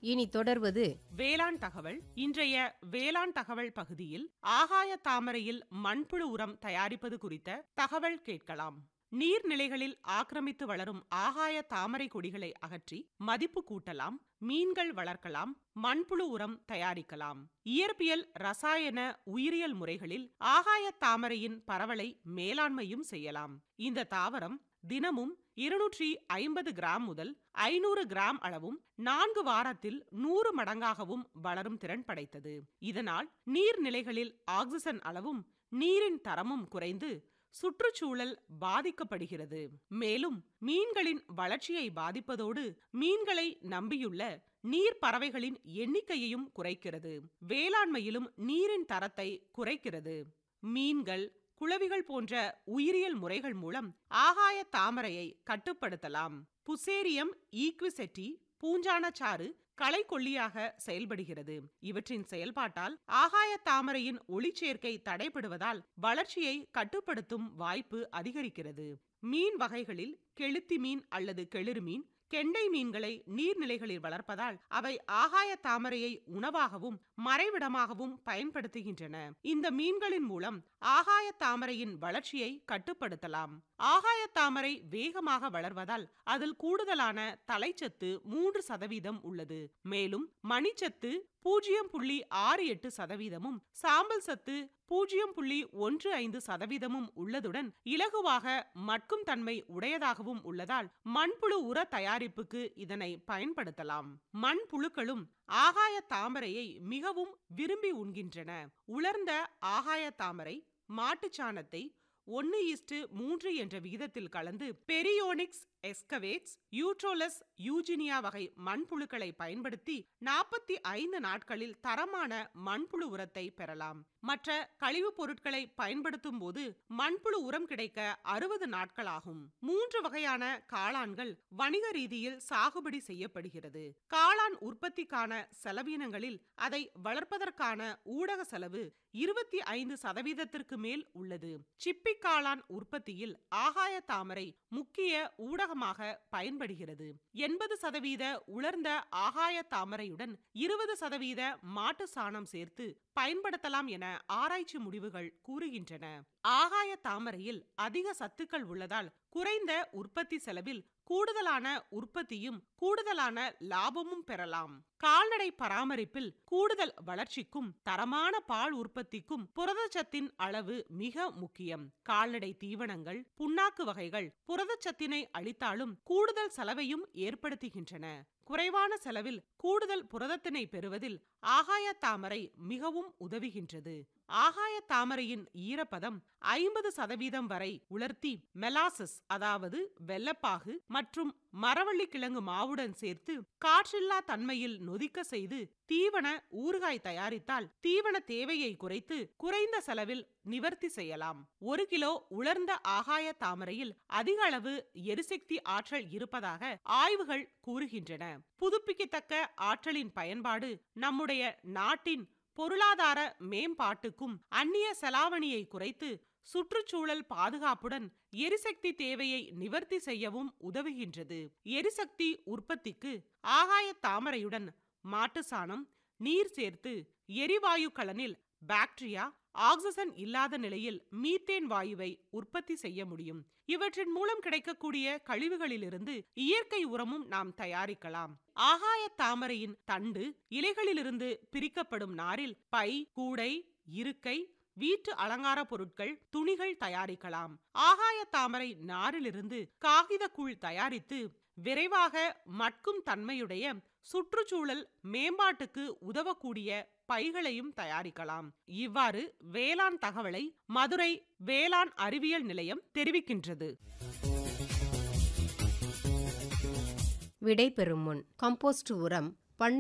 இனி தொடர்வது வேளாண் தகவல் இன்றைய வேளாண் தகவல் பகுதியில் ஆகாய தாமரையில் மண்புழு உரம் தயாரிப்பது குறித்த தகவல் கேட்கலாம் நீர்நிலைகளில் ஆக்கிரமித்து வளரும் ஆகாய தாமரை கொடிகளை அகற்றி மதிப்பு கூட்டலாம் மீன்கள் வளர்க்கலாம் மண்புழு உரம் தயாரிக்கலாம் இயற்பியல் ரசாயன உயிரியல் முறைகளில் ஆகாய தாமரையின் பரவலை மேலாண்மையும் செய்யலாம் இந்த தாவரம் தினமும் இருநூற்றி ஐம்பது கிராம் முதல் ஐநூறு கிராம் அளவும் நான்கு வாரத்தில் நூறு மடங்காகவும் வளரும் திறன் படைத்தது இதனால் நீர்நிலைகளில் ஆக்சிஜன் அளவும் நீரின் தரமும் குறைந்து சுற்றுச்சூழல் பாதிக்கப்படுகிறது மேலும் மீன்களின் வளர்ச்சியை பாதிப்பதோடு மீன்களை நம்பியுள்ள நீர் பறவைகளின் எண்ணிக்கையையும் குறைக்கிறது வேளாண்மையிலும் நீரின் தரத்தை குறைக்கிறது மீன்கள் குளவிகள் போன்ற உயிரியல் முறைகள் மூலம் ஆகாய தாமரையை கட்டுப்படுத்தலாம் புசேரியம் ஈக்விசெட்டி பூஞ்சானச்சாறு களைக்கொல்லியாக செயல்படுகிறது இவற்றின் செயல்பாட்டால் ஆகாய தாமரையின் ஒளிச்சேர்க்கை தடைபடுவதால் வளர்ச்சியை கட்டுப்படுத்தும் வாய்ப்பு அதிகரிக்கிறது மீன் வகைகளில் கெளுத்தி மீன் அல்லது கெளிறு மீன் கெண்டை மீன்களை நீர்நிலைகளில் வளர்ப்பதால் அவை ஆகாய தாமரையை உணவாகவும் மறைவிடமாகவும் பயன்படுத்துகின்றன இந்த மீன்களின் மூலம் ஆகாய தாமரையின் வளர்ச்சியை கட்டுப்படுத்தலாம் ஆகாய தாமரை வேகமாக வளர்வதால் அதில் கூடுதலான தலைச்சத்து மூன்று சதவீதம் உள்ளது மேலும் மணிச்சத்து பூஜ்ஜியம் புள்ளி ஆறு எட்டு சதவீதமும் சாம்பல் சத்து பூஜ்ஜியம் புள்ளி ஒன்று ஐந்து சதவீதமும் உள்ளதுடன் இலகுவாக மட்கும் தன்மை உடையதாகவும் உள்ளதால் மண்புழு உர தயாரிப்புக்கு இதனை பயன்படுத்தலாம் மண்புழுக்களும் ஆகாய தாமரையை மிகவும் விரும்பி உண்கின்றன உலர்ந்த ஆகாய தாமரை மாட்டுச்சாணத்தை ஒன்னு இஸ்டு மூன்று என்ற விகிதத்தில் கலந்து பெரியோனிக்ஸ் எஸ்கவேட்ஸ் யூட்ரோலஸ் யூஜினியா வகை மண்புழுக்களை பயன்படுத்தி நாற்பத்தி ஐந்து நாட்களில் தரமான மண்புழு உரத்தை பெறலாம் மற்ற கழிவுப் பொருட்களை பயன்படுத்தும் போது மண்புழு உரம் கிடைக்க அறுபது நாட்கள் ஆகும் மூன்று வகையான காளான்கள் வணிக ரீதியில் சாகுபடி செய்யப்படுகிறது காளான் உற்பத்திக்கான செலவினங்களில் அதை வளர்ப்பதற்கான ஊடக செலவு இருபத்தி ஐந்து சதவீதத்திற்கு மேல் உள்ளது சிப்பி காளான் உற்பத்தியில் ஆகாய தாமரை முக்கிய ஊடகமாக பயன்படுகிறது எண்பது சதவீத உலர்ந்த ஆகாய தாமரையுடன் இருபது சதவீத மாட்டு சாணம் சேர்த்து பயன்படுத்தலாம் என ஆராய்ச்சி முடிவுகள் கூறுகின்றன ஆகாய தாமரையில் அதிக சத்துக்கள் உள்ளதால் குறைந்த உற்பத்தி செலவில் கூடுதலான உற்பத்தியும் கூடுதலான லாபமும் பெறலாம் கால்நடை பராமரிப்பில் கூடுதல் வளர்ச்சிக்கும் தரமான பால் உற்பத்திக்கும் புரதச்சத்தின் அளவு மிக முக்கியம் கால்நடை தீவனங்கள் புண்ணாக்கு வகைகள் புரதச்சத்தினை அளித்தாலும் கூடுதல் செலவையும் ஏற்படுத்துகின்றன குறைவான செலவில் கூடுதல் புரதத்தினை பெறுவதில் ஆகாய தாமரை மிகவும் உதவுகின்றது ஆகாய தாமரையின் ஈரப்பதம் ஐம்பது சதவீதம் வரை உலர்த்தி மெலாசஸ் அதாவது வெள்ளப்பாகு மற்றும் மரவள்ளி கிழங்கு மாவுடன் சேர்த்து காற்றில்லா தன்மையில் நொதிக்க செய்து தீவன ஊறுகாய் தயாரித்தால் தீவன தேவையை குறைத்து குறைந்த செலவில் நிவர்த்தி செய்யலாம் ஒரு கிலோ உலர்ந்த ஆகாய தாமரையில் அதிக அளவு எரிசக்தி ஆற்றல் இருப்பதாக ஆய்வுகள் கூறுகின்றன புதுப்பிக்கத்தக்க ஆற்றலின் பயன்பாடு நம்முடைய நாட்டின் பொருளாதார மேம்பாட்டுக்கும் அந்நிய செலாவணியை குறைத்து சுற்றுச்சூழல் பாதுகாப்புடன் எரிசக்தி தேவையை நிவர்த்தி செய்யவும் உதவுகின்றது எரிசக்தி உற்பத்திக்கு ஆகாய தாமரையுடன் மாட்டு சாணம் நீர் சேர்த்து எரிவாயு கலனில் பாக்டீரியா ஆக்சிஜன் இல்லாத நிலையில் மீத்தேன் வாயுவை உற்பத்தி செய்ய முடியும் இவற்றின் மூலம் கிடைக்கக்கூடிய கழிவுகளிலிருந்து இயற்கை உரமும் நாம் தயாரிக்கலாம் ஆகாய தாமரையின் தண்டு இலைகளிலிருந்து பிரிக்கப்படும் நாரில் பை கூடை இருக்கை வீட்டு அலங்கார பொருட்கள் துணிகள் தயாரிக்கலாம் ஆகாய தாமரை நாரிலிருந்து காகித கூழ் தயாரித்து விரைவாக மட்கும் தன்மையுடைய சுற்றுச்சூழல் மேம்பாட்டுக்கு உதவக்கூடிய பைகளையும் தயாரிக்கலாம் இவ்வாறு வேளாண் தகவலை மதுரை வேளாண் அறிவியல் நிலையம் தெரிவிக்கின்றது விடை பெறும் முன் கம்போஸ்ட் உரம்